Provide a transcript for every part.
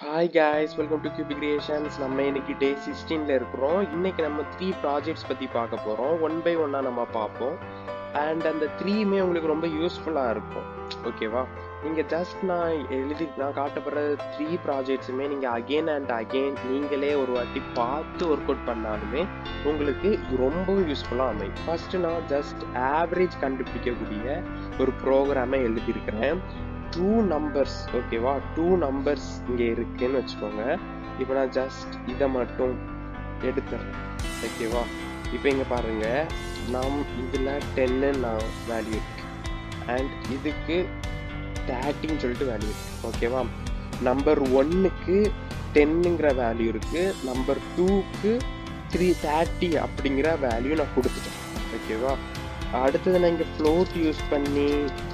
Hi guys welcome to QB creations நம்ம இன்னைக்கு டே சிக்ஸ்டீனில் இருக்கிறோம் இன்னைக்கு நம்ம த்ரீ ப்ராஜெக்ட்ஸ் பற்றி பார்க்க போகிறோம் ஒன் பை ஒன்னாக நம்ம பார்ப்போம் அண்ட் அந்த த்ரீயுமே உங்களுக்கு ரொம்ப யூஸ்ஃபுல்லாக இருக்கும் ஓகேவா நீங்கள் ஜஸ்ட் நான் எழுதி நான் காட்டப்படுற த்ரீ ப்ராஜெக்ட்ஸுமே நீங்கள் அகெயின் அண்ட் அகெயின் நீங்களே ஒரு வாட்டி பார்த்து ஒர்க் அவுட் பண்ணாலுமே உங்களுக்கு ரொம்ப யூஸ்ஃபுல்லாக அமையும் ஃபர்ஸ்ட் நான் ஜஸ்ட் ஆவரேஜ் கண்டுபிடிக்கக்கூடிய ஒரு ப்ரோக்ராமை எழுதியிருக்கிறேன் டூ நம்பர்ஸ் ஓகேவா டூ நம்பர்ஸ் இங்கே இருக்குன்னு வச்சுக்கோங்க இப்போ நான் ஜஸ்ட் இதை மட்டும் எடுத்துறேன் ஓகேவா இப்போ இங்கே பாருங்க நாம் இதில் டென்னு நான் வேல்யூ இருக்கு அண்ட் இதுக்கு தேர்ட்டின்னு சொல்லிட்டு வேல்யூ இருக்கு ஓகேவா நம்பர் ஒன்னுக்கு டென்னுங்கிற வேல்யூ இருக்கு நம்பர் டூக்கு த்ரீ தேர்ட்டி அப்படிங்கிற வேல்யூ நான் கொடுத்துட்டேன் ஓகேவா அடுத்தது நான் இங்கே ஃப்ளோட் யூஸ் பண்ணி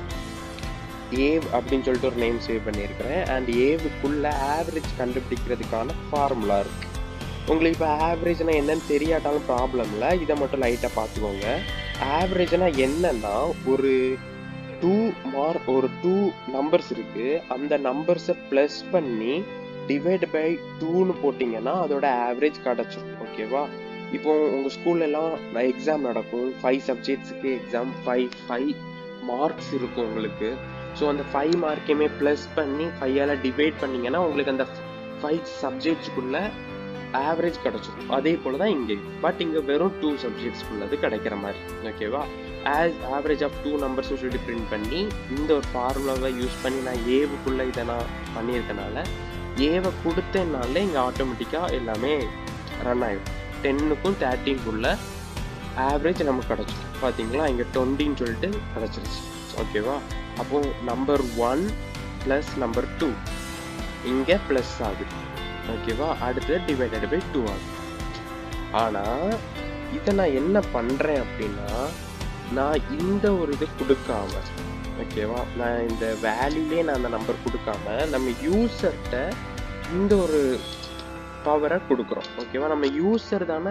ஏவ் அப்படின்னு சொல்லிட்டு ஒரு நேம் சேவ் பண்ணியிருக்கிறேன் அண்ட் ஏவுக்குள்ள ஆவரேஜ் கண்டுபிடிக்கிறதுக்கான ஃபார்முலா இருக்கு உங்களுக்கு இப்போ ஆவரேஜ்னா என்னன்னு தெரியாட்டாலும் ப்ராப்ளம் இல்லை இதை மட்டும் லைட்டாக பார்த்துக்கோங்க ஆவரேஜ்னா என்னன்னா ஒரு டூ மார்க் ஒரு டூ நம்பர்ஸ் இருக்கு அந்த நம்பர்ஸை ப்ளஸ் பண்ணி டிவைட் பை டூன்னு போட்டிங்கன்னா அதோட ஆவரேஜ் கிடச்சிரும் ஓகேவா இப்போ உங்கள் ஸ்கூல்ல எல்லாம் எக்ஸாம் நடக்கும் ஃபைவ் சப்ஜெக்ட்ஸுக்கு எக்ஸாம் ஃபைவ் ஃபைவ் மார்க்ஸ் இருக்கும் உங்களுக்கு ஸோ அந்த ஃபைவ் மார்க்கையுமே ப்ளஸ் பண்ணி ஃபைவால் டிவைட் பண்ணீங்கன்னா உங்களுக்கு அந்த ஃபைவ் சப்ஜெக்ட்ஸுக்குள்ள ஆவரேஜ் கிடச்சிரும் அதே போல் தான் இங்கே பட் இங்கே வெறும் டூ சப்ஜெக்ட்ஸ்க்குள்ளது கிடைக்கிற மாதிரி ஓகேவா ஆஸ் ஆவரேஜ் ஆஃப் டூ நம்பர்ஸ்னு சொல்லிட்டு பிரிண்ட் பண்ணி இந்த ஒரு ஃபார்முலாவை யூஸ் பண்ணி நான் ஏவுக்குள்ளே இதை நான் பண்ணியிருக்கனால ஏவை கொடுத்தேனால இங்கே ஆட்டோமேட்டிக்காக எல்லாமே ரன் ஆகிடும் டென்னுக்கும் தேர்ட்டீனுக்குள்ள ஆவரேஜ் நமக்கு கிடச்சிரும் பார்த்தீங்களா இங்கே டுவெண்ட்டின்னு சொல்லிட்டு கிடச்சிருச்சு ஓகேவா அப்போ number one plus number two இங்கே ப்ளஸ் ஆகுது ஓகேவா அடுத்து டிவைடட் பை டூ ஆகுது ஆனால் இதை நான் என்ன பண்ணுறேன் அப்படின்னா நான் இந்த ஒரு இது கொடுக்காம ஓகேவா நான் இந்த வேல்யூலே நான் அந்த நம்பர் கொடுக்காம நம்ம யூசர்கிட்ட இந்த ஒரு பவரை கொடுக்குறோம் ஓகேவா நம்ம யூசர் தானே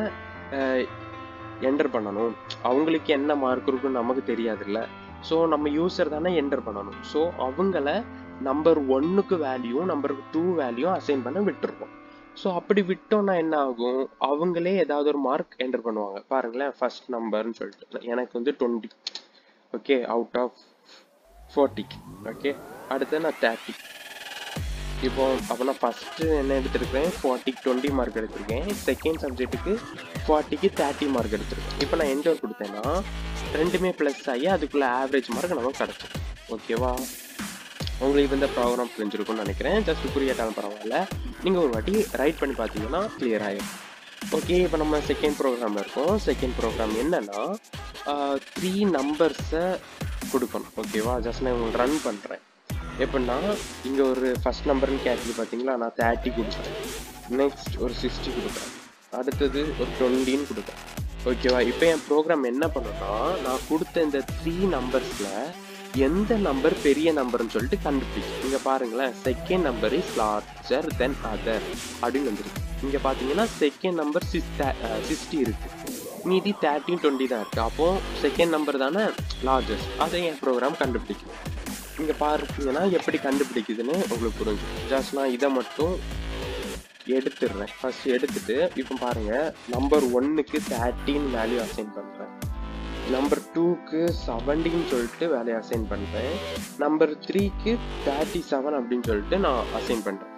என்டர் பண்ணணும் அவங்களுக்கு என்ன மார்க் இருக்குன்னு நமக்கு தெரியாதுல்ல ஸோ நம்ம யூசர் தானே என்டர் பண்ணணும் ஸோ அவங்கள நம்பர் ஒன்னுக்கு value number two value assign பண்ண விட்டுருவோம் ஸோ அப்படி விட்டோம்னா என்ன ஆகும் அவங்களே ஏதாவது ஒரு மார்க் என்டர் பண்ணுவாங்க பாருங்களேன் ஃபர்ஸ்ட் நம்பர்னு சொல்லிட்டு எனக்கு வந்து டுவெண்ட்டி ஓகே அவுட் ஆஃப் ஃபோர்ட்டிக்கு ஓகே அடுத்து நான் தேர்ட்டி இப்போ அப்போ நான் ஃபஸ்ட்டு என்ன எடுத்திருக்கேன் ஃபார்ட்டிக்கு டுவெண்ட்டி மார்க் எடுத்திருக்கேன் செகண்ட் சப்ஜெக்ட்டுக்கு ஃபார்ட்டிக்கு தேர்ட்டி மார்க் எடுத்திருக்கேன் இப்போ நான் என்டர் கொடுத்தேன்னா ரெண்டுமே ப்ளஸ் ஆகி அதுக்குள்ள ஆவரேஜ் மார்க் நமக்கு கிடச்சிடும் ஓகேவா உங்களுக்கு இந்த ப்ரோக்ராம் புரிஞ்சிருக்கும்னு நினைக்கிறேன் ஜஸ்ட் புரியாட்டாலும் பரவாயில்ல நீங்கள் ஒரு வாட்டி ரைட் பண்ணி பார்த்தீங்கன்னா கிளியர் ஆகிடும் ஓகே இப்போ நம்ம செகண்ட் ப்ரோக்ராமில் இருக்கோம் செகண்ட் ப்ரோக்ராம் என்னன்னா த்ரீ நம்பர்ஸை கொடுக்கணும் ஓகேவா ஜஸ்ட் நான் உங்களுக்கு ரன் பண்ணுறேன் எப்படின்னா இங்கே ஒரு ஃபஸ்ட் நம்பர்னு கேட்டது பார்த்தீங்களா நான் தேர்ட்டி கொடுக்குறேன் நெக்ஸ்ட் ஒரு சிக்ஸ்டி கொடுக்குறேன் அடுத்தது ஒரு டுவெண்ட்டின்னு கொடுக்குறேன் ஓகேவா இப்போ என் ப்ரோக்ராம் என்ன பண்ணுன்னா நான் கொடுத்த இந்த த்ரீ நம்பர்ஸில் எந்த நம்பர் பெரிய நம்பர்னு சொல்லிட்டு கண்டுபிடிக்கும் இங்கே பாருங்களேன் second number is larger then other அப்படின்னு வந்துருக்கு இங்கே பார்த்தீங்கன்னா செகண்ட் நம்பர் சிக்ஸ் சிக்ஸ்டி இருக்கு மீதி தேர்ட்டின் டுவெண்ட்டி தான் இருக்கு அப்போ செகண்ட் நம்பர் தானே லார்ஜஸ்ட் அதை என் ப்ரோக்ராம் கண்டுபிடிக்கும் இங்கே பார்த்தீங்கன்னா எப்படி கண்டுபிடிக்குதுன்னு உங்களுக்கு புரிஞ்சு ஜஸ்ட் நான் இதை மட்டும் எடுத்துடுறேன் ஃபர்ஸ்ட் எடுத்துட்டு இப்போ பாருங்க நம்பர் ஒன்னுக்கு தேர்ட்டின் வேல்யூ அசைன் பண்ணுறேன் நம்பர் டூக்கு செவன்டின்னு சொல்லிட்டு வேலையை அசைன் பண்ணுறேன் நம்பர் த்ரீக்கு தேர்ட்டி செவன் அப்படின்னு சொல்லிட்டு நான் அசைன் பண்ணுறேன்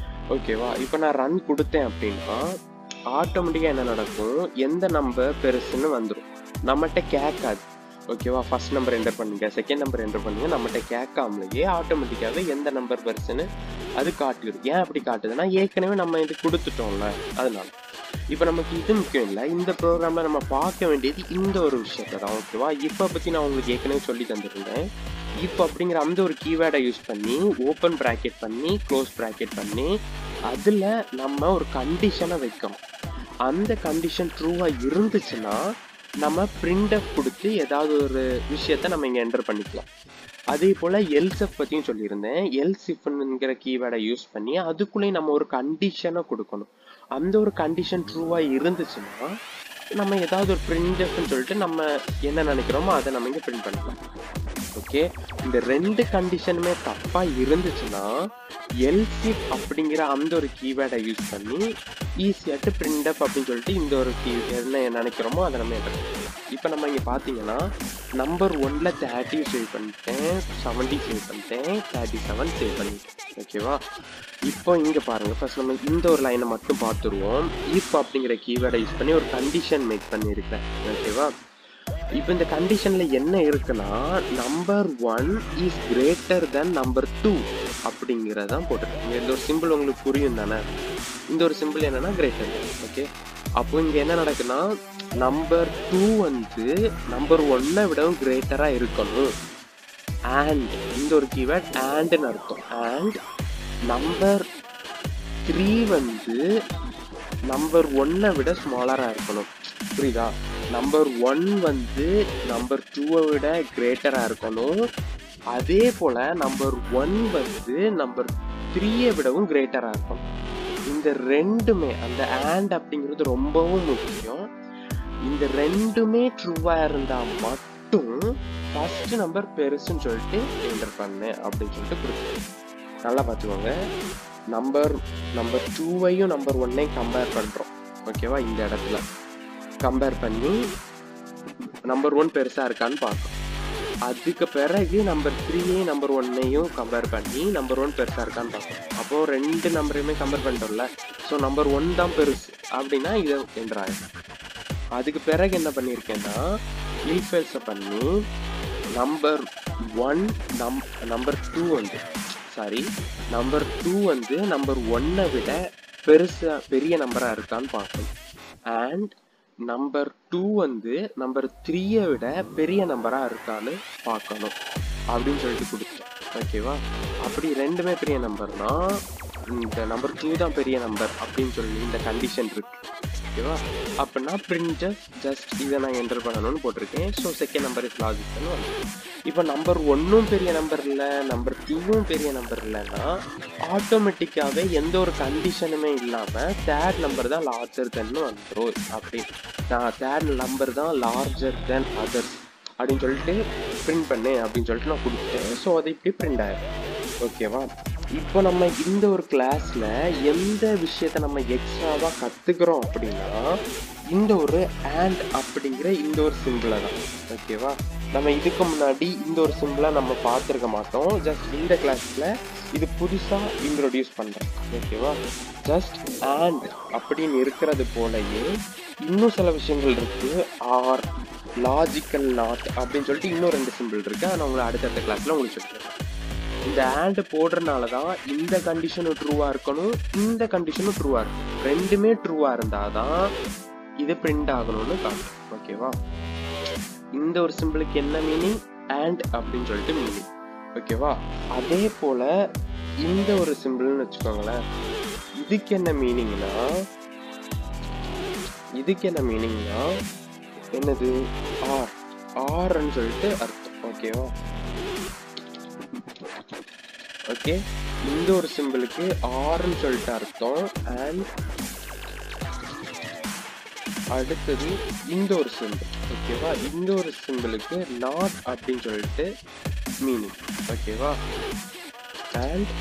ஓகேவா இப்போ நான் ரன் கொடுத்தேன் அப்படின்னா ஆட்டோமேட்டிக்காக என்ன நடக்கும் எந்த நம்பர் பெருசுன்னு வந்துடும் நம்மகிட்ட கேட்காது ஓகேவா ஃபர்ஸ்ட் நம்பர் என்டர் பண்ணுங்க செகண்ட் நம்பர் என்டர் பண்ணுங்க நம்மகிட்ட கேட்காமலேயே ஆட்டோமேட்டிக்காகவே எந்த நம்பர் பெருசுன்னு அது காட்டிடும் ஏன் அப்படி காட்டுதுன்னா ஏற்கனவே நம்ம இது கொடுத்துட்டோம்ல அதனால இப்போ நமக்கு இது முக்கியம் இல்லை இந்த ப்ரோக்ராமில் நம்ம பார்க்க வேண்டியது இந்த ஒரு விஷயத்தை தான் ஓகேவா இப்போ பற்றி நான் உங்களுக்கு ஏற்கனவே சொல்லி தந்துருந்தேன் இப்போ அப்படிங்கிற அந்த ஒரு கீவேர்டை யூஸ் பண்ணி ஓப்பன் ப்ராக்கெட் பண்ணி க்ளோஸ் ப்ராக்கெட் பண்ணி அதில் நம்ம ஒரு கண்டிஷனை வைக்கணும் அந்த கண்டிஷன் ட்ரூவாக இருந்துச்சுன்னா நம்ம பிரிண்ட் அப் கொடுத்து ஏதாவது ஒரு விஷயத்த நம்ம இங்கே என்டர் பண்ணிக்கலாம் அதே போல் எல்செஃப் பற்றியும் சொல்லியிருந்தேன் எல்சிஃப்னுங்கிற கீவேர்டை யூஸ் பண்ணி அதுக்குள்ளேயும் நம்ம ஒரு கண்டிஷனை கொடுக்கணும் அந்த ஒரு கண்டிஷன் ட்ரூவாக இருந்துச்சுன்னா நம்ம ஏதாவது ஒரு பிரிண்ட் அப்னு சொல்லிட்டு நம்ம என்ன நினைக்கிறோமோ அதை நம்ம இங்கே பிரிண்ட் பண்ணலாம் ஓகே இந்த ரெண்டு கண்டிஷனுமே தப்பா இருந்துச்சுன்னா எல்சிப் அப்படிங்கிற அந்த ஒரு கீவேர்டை யூஸ் பண்ணி ஈஸியாட்டு பிரிண்ட் அப் அப்படின்னு சொல்லிட்டு இந்த ஒரு கீ என்ன நினைக்கிறோமோ அதை நம்ம enter பண்ணிக்கலாம். இப்போ நம்ம இங்கே பார்த்தீங்கன்னா நம்பர் ஒன்ல தேர்ட்டி சேவ் பண்ணிட்டேன் செவன்ட்டி சேவ் பண்ணிட்டேன் தேர்ட்டி செவன் சேவ் பண்ணிட்டேன் ஓகேவா இப்போ இங்கே பாருங்க ஃபர்ஸ்ட் நம்ம இந்த ஒரு லைனை மட்டும் பார்த்துருவோம் இஃப் அப்படிங்கிற கீவேர்டை யூஸ் பண்ணி ஒரு கண்டிஷன் மேக் பண்ணியிருக்கேன் ஓகேவா இப்போ இந்த கண்டிஷன்ல என்ன இருக்குன்னா number one is greater then number two அப்படிங்கிறதான் போட்டிருக்கேன் இந்த ஒரு சிம்பிள் உங்களுக்கு புரியும் தானே இந்த ஒரு சிம்பிள் என்னன்னா கிரேட்டர் ஓகே அப்போ இங்க என்ன நடக்குன்னா நம்பர் டூ வந்து நம்பர் ஒன்னை விடவும் கிரேட்டரா இருக்கணும் அண்ட் இந்த ஒரு கீவேர்ட் அண்ட்னு அர்த்தம் அண்ட் நம்பர் த்ரீ வந்து நம்பர் ஒன்னை விட ஸ்மாலரா இருக்கணும் புரியுதா நம்பர் ஒன் வந்து நம்பர் டூவை விட கிரேட்டரா இருக்கணும் அதே போல நம்பர் ஒன் வந்து நம்பர் த்ரீயை விடவும் கிரேட்டரா இருக்கணும் இந்த ரெண்டுமே அந்த ஆண்ட் அப்படிங்கிறது ரொம்பவும் முக்கியம் இந்த ரெண்டுமே ட்ரூவா இருந்தா மட்டும் ஃபர்ஸ்ட் நம்பர் பெருசுன்னு சொல்லிட்டு என்டர் பண்ணு அப்படின்னு சொல்லிட்டு கொடுத்துருக்கேன் நல்லா பார்த்துக்கோங்க நம்பர் நம்பர் டூவையும் நம்பர் ஒன்னையும் கம்பேர் பண்றோம் ஓகேவா இந்த இடத்துல கம்பேர் பண்ணி நம்பர் ஒன் பெருசா இருக்கான்னு பார்க்கணும் அதுக்கு பிறகு நம்பர் த்ரீயையும் நம்பர் ஒன்னையும் கம்பேர் பண்ணி நம்பர் ஒன் பெருசா இருக்கான்னு பார்க்கணும் அப்போ ரெண்டு நம்பரையுமே கம்பேர் பண்ணிட்டோம்ல ஸோ நம்பர் ஒன் தான் பெருசு அப்படின்னா இதை என்ட்ராயிடும் அதுக்கு பிறகு என்ன பண்ணியிருக்கேன்னா இல்ஃபெல்ஸை பண்ணி நம்பர் ஒன் நம் நம்பர் டூ வந்து சாரி நம்பர் டூ வந்து நம்பர் ஒன்னை விட பெருசா பெரிய நம்பரா இருக்கான்னு பார்க்கணும் அண்ட் நம்பர் டூ வந்து நம்பர் த்ரீயை விட பெரிய நம்பரா இருக்கான்னு பார்க்கணும் அப்படின்னு சொல்லிட்டு கொடுத்தேன் ஓகேவா அப்படி ரெண்டுமே பெரிய நம்பர்னா இந்த நம்பர் டூ தான் பெரிய நம்பர் அப்படின்னு சொல்லி இந்த கண்டிஷன் இருக்கு ஓகேவா அப்படின்னா பிரிண்ட் ஜஸ்ட் இதை நான் என்டர் பண்ணணும்னு போட்டிருக்கேன் ஸோ செகண்ட் நம்பர் இஸ் லாஜிக்னு வந்து இப்போ நம்பர் ஒன்னும் பெரிய நம்பர் இல்லை நம்பர் டூவும் பெரிய நம்பர் இல்லைன்னா ஆட்டோமேட்டிக்காவே எந்த ஒரு கண்டிஷனுமே இல்லாம தேர்ட் நம்பர் தான் லார்ஜர் தென்னு வந்துடும் அப்படி நான் தேர்ட் நம்பர் தான் லார்ஜர் தென் அதர்ஸ் அப்படின்னு சொல்லிட்டு பிரிண்ட் பண்ணு அப்படின்னு சொல்லிட்டு நான் கொடுத்தேன் ஸோ அது இப்படி பிரிண்ட் ஆயிடும் ஓகேவா இப்போ நம்ம இந்த ஒரு கிளாஸ்ல எந்த விஷயத்த நம்ம எக்ஸ்ட்ராவா கத்துக்கிறோம் அப்படின்னா இந்த ஒரு ஆண்ட் அப்படிங்கிற இந்த ஒரு சிம்பிளை தான் ஓகேவா நம்ம இதுக்கு முன்னாடி இந்த ஒரு சிம்பிளை நம்ம பார்த்துருக்க மாட்டோம் ஜஸ்ட் இந்த கிளாஸ்ல இது புதுசா இன்ட்ரோடியூஸ் பண்றேன் ஓகேவா ஜஸ்ட் ஆண்ட் அப்படின்னு இருக்கிறது போலயே இன்னும் சில விஷயங்கள் இருக்கு ஆர் லாஜிக்கல் நாட் அப்படின்னு சொல்லிட்டு இன்னும் ரெண்டு சிம்பிள் இருக்கு அதை நான் உங்களை அடுத்தடுத்த கிளாஸ்ல உங்களுக்கு சொல்லிடுறேன் இந்த ஆண்ட் போடுறதுனால தான் இந்த கண்டிஷனும் ட்ரூவா இருக்கணும் இந்த கண்டிஷனும் ட்ரூவா இருக்கணும் ரெண்டுமே ட்ரூவா இருந்தாதான் இது பிரிண்ட் ஆகணும்னு காட்டும் ஓகேவா இந்த ஒரு சிம்பிளுக்கு என்ன மீனிங் அண்ட் அப்படின்னு சொல்லிட்டு மீனிங் ஓகேவா அதே போல இந்த ஒரு சிம்பிள்னு வச்சுக்கோங்களேன் இதுக்கு என்ன மீனிங்னா இதுக்கு என்ன மீனிங்னா என்னது ஆர் ஆர்ன்னு சொல்லிட்டு அர்த்தம் ஓகேவா ஓகே இந்த ஒரு சிம்பிளுக்கு ஆர்ன்னு சொல்லிட்டு அர்த்தம் அண்ட் அடுத்தது இந்த ஒரு சிம்பிள் ஓகேவா இந்த ஒரு சிம்பிளுக்கு நாட் அப்படின்னு சொல்லிட்டு மீனிங் ஓகேவா அண்ட்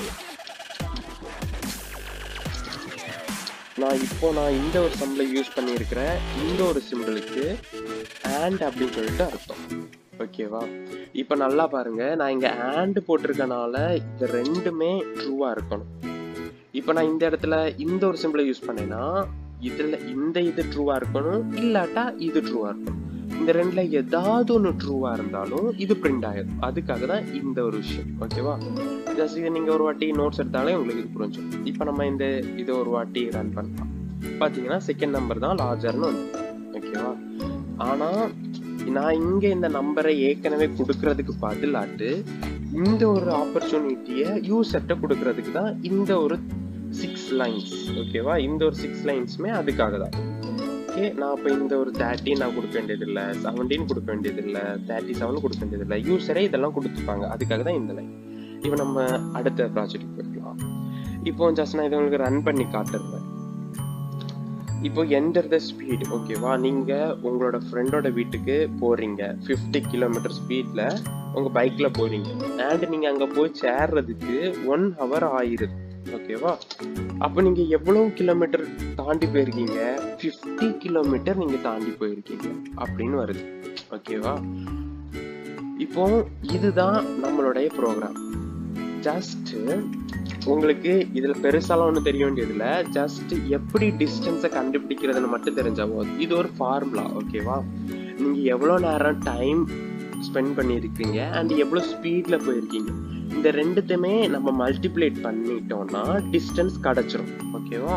நான் இப்போ நான் இந்த ஒரு சிம்பிளை யூஸ் பண்ணியிருக்கிறேன் இந்த ஒரு சிம்பிளுக்கு அண்ட் அப்படின்னு சொல்லிட்டு அர்த்தம் ஓகேவா இப்போ நல்லா பாருங்க நான் இங்க அண்ட் போட்டிருக்கனால இது ரெண்டுமே ட்ரூவா இருக்கணும் இப்போ நான் இந்த இடத்துல இந்த ஒரு சிம்பிளை யூஸ் பண்ணேன்னா இதுல இந்த இது ட்ரூவா இருக்கணும் இல்லாட்டா இது ட்ரூவா இருக்கணும் இந்த ரெண்டுல ஏதாவது ஒன்று ட்ரூவா இருந்தாலும் இது பிரிண்ட் ஆயிடும் அதுக்காக தான் இந்த ஒரு விஷயம் ஓகேவா ஜஸ்ட் இது நீங்க ஒரு வாட்டி நோட்ஸ் எடுத்தாலே உங்களுக்கு இது புரிஞ்சிடும் இப்போ நம்ம இந்த இதை ஒரு வாட்டி ரன் பண்ணலாம் பாத்தீங்கன்னா செகண்ட் நம்பர் தான் லார்ஜர்னு வந்து ஓகேவா ஆனா நான் இங்க இந்த நம்பரை ஏற்கனவே கொடுக்கறதுக்கு பதிலாட்டு இந்த ஒரு ஆப்பர்ச்சுனிட்டியை யூசர்கிட்ட கொடுக்கறதுக்கு தான் இந்த ஒரு சிக்ஸ் லைன்ஸ் ஓகேவா இந்த ஒரு சிக்ஸ் லைன்ஸுமே அதுக்காக தான் ஓகே நான் இப்போ இந்த ஒரு தேர்ட்டின் நான் கொடுக்க வேண்டியதில்லை செவன்டீன் கொடுக்க வேண்டியதில்லை தேர்ட்டி செவன் கொடுக்க வேண்டியதில்லை யூசரே இதெல்லாம் கொடுத்துப்பாங்க அதுக்காக தான் இந்த லைன் இப்போ நம்ம அடுத்த ப்ராஜெக்ட் போய்க்கலாம் இப்போ ஜஸ்ட் நான் இதை உங்களுக்கு ரன் பண்ணி காட்டுறேன் இப்போ என்டர் த ஸ்பீட் ஓகேவா நீங்க உங்களோட ஃப்ரெண்டோட வீட்டுக்கு போறீங்க 50 கிலோமீட்டர் ஸ்பீட்ல உங்க பைக்ல போறீங்க அண்ட் நீங்க அங்க போய் சேர்றதுக்கு ஒன் ஹவர் ஆயிருது ஓகேவா அப்போ நீங்க எவ்வளவு கிலோமீட்டர் தாண்டி போயிருக்கீங்க 50 கிலோமீட்டர் நீங்க தாண்டி போயிருக்கீங்க அப்படின்னு வருது ஓகேவா இப்போ இதுதான் நம்மளுடைய ப்ரோக்ராம் ஜஸ்ட் உங்களுக்கு இதுல பெருசாலாம் ஒன்றும் தெரிய வேண்டியதில்ல ஜஸ்ட் எப்படி டிஸ்டன்ஸை கண்டுபிடிக்கிறதுன்னு மட்டும் தெரிஞ்சா போதும் இது ஒரு ஃபார்முலா ஓகேவா நீங்க எவ்வளவு நேரம் டைம் ஸ்பெண்ட் பண்ணியிருக்கீங்க அண்ட் எவ்வளவு ஸ்பீட்ல போயிருக்கீங்க இந்த ரெண்டுத்தையுமே நம்ம மல்டிப்ளேட் பண்ணிட்டோம்னா டிஸ்டன்ஸ் கிடைச்சிரும் ஓகேவா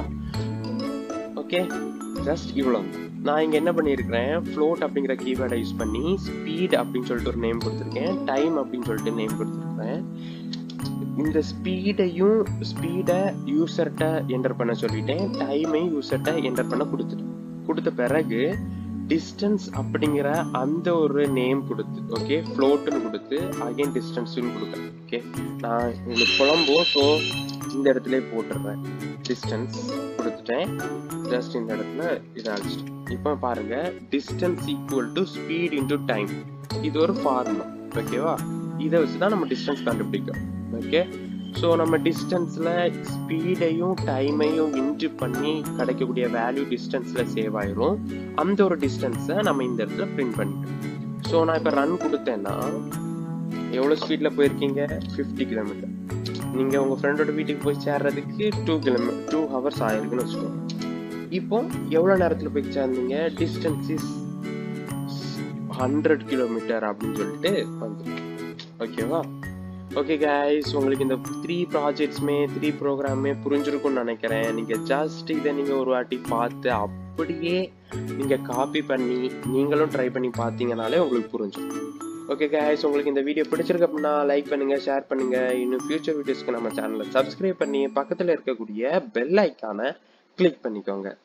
ஓகே ஜஸ்ட் இவ்வளவு நான் இங்க என்ன பண்ணியிருக்கிறேன் ஃப்ளோட் அப்படிங்கிற கீவேர்டை யூஸ் பண்ணி ஸ்பீட் அப்படின்னு சொல்லிட்டு ஒரு நேம் கொடுத்துருக்கேன் டைம் அப்படின்னு சொல்லிட்டு நேம் கொடுத்துருக்கேன் இந்த ஸ்பீடையும் ஸ்பீடை யூசர்கிட்ட என்டர் பண்ண சொல்லிட்டேன் டைமையும் யூசர்கிட்ட என்டர் பண்ண கொடுத்துட்டேன் கொடுத்த பிறகு டிஸ்டன்ஸ் அப்படிங்கிற அந்த ஒரு நேம் கொடுத்து ஓகே ஃப்ளோட்டுன்னு கொடுத்து அகைன் டிஸ்டன்ஸ்னு கொடுக்குறேன் ஓகே நான் உங்களுக்கு குழம்பும் ஸோ இந்த இடத்துல போட்டுடுறேன் டிஸ்டன்ஸ் கொடுத்துட்டேன் ஜஸ்ட் இந்த இடத்துல இதை அழிச்சிட்டேன் இப்போ பாருங்க distance equal to speed into time இது ஒரு ஃபார்முலா ஓகேவா இதை வச்சு தான் நம்ம டிஸ்டன்ஸ் கண்டுபிடிக்கிறோம் ஓகே ஸோ நம்ம டிஸ்டன்ஸில் ஸ்பீடையும் டைமையும் இன்ட்ரி பண்ணி கிடைக்கக்கூடிய வேல்யூ டிஸ்டன்ஸில் சேவ் ஆயிரும் அந்த ஒரு டிஸ்டன்ஸை நம்ம இந்த இடத்துல பிரிண்ட் பண்ணிட்டோம் ஸோ நான் இப்போ ரன் கொடுத்தேன்னா எவ்வளோ ஸ்பீடில் போயிருக்கீங்க ஃபிஃப்டி கிலோமீட்டர் நீங்கள் உங்கள் ஃப்ரெண்டோட வீட்டுக்கு போய் சேர்றதுக்கு டூ கிலோமீட்டர் டூ ஹவர்ஸ் ஆயிருக்குன்னு வச்சுக்கோங்க இப்போ எவ்வளோ நேரத்தில் போய் சேர்ந்தீங்க டிஸ்டன்ஸ் இஸ் ஹண்ட்ரட் கிலோமீட்டர் அப்படின்னு சொல்லிட்டு வந்துருக்கு ஓகேவா ஓகே கைஸ் உங்களுக்கு இந்த த்ரீ ப்ராஜெக்ட்ஸுமே த்ரீ ப்ரோக்ராமே புரிஞ்சிருக்கும்னு நினைக்கிறேன் நீங்கள் ஜஸ்ட் இதை நீங்கள் ஒரு வாட்டி பார்த்து அப்படியே நீங்கள் காப்பி பண்ணி நீங்களும் ட்ரை பண்ணி பார்த்தீங்கனாலே உங்களுக்கு புரிஞ்சிடும் ஓகே கைஸ் உங்களுக்கு இந்த வீடியோ பிடிச்சிருக்கு அப்படின்னா லைக் பண்ணுங்க ஷேர் பண்ணுங்க இன்னும் ஃபியூச்சர் வீடியோஸ்க்கு நம்ம சேனலை சப்ஸ்கிரைப் பண்ணி பக்கத்தில் இருக்கக்கூடிய பெல் ஐக்கானை கிளிக் பண்ணிக்கோங்க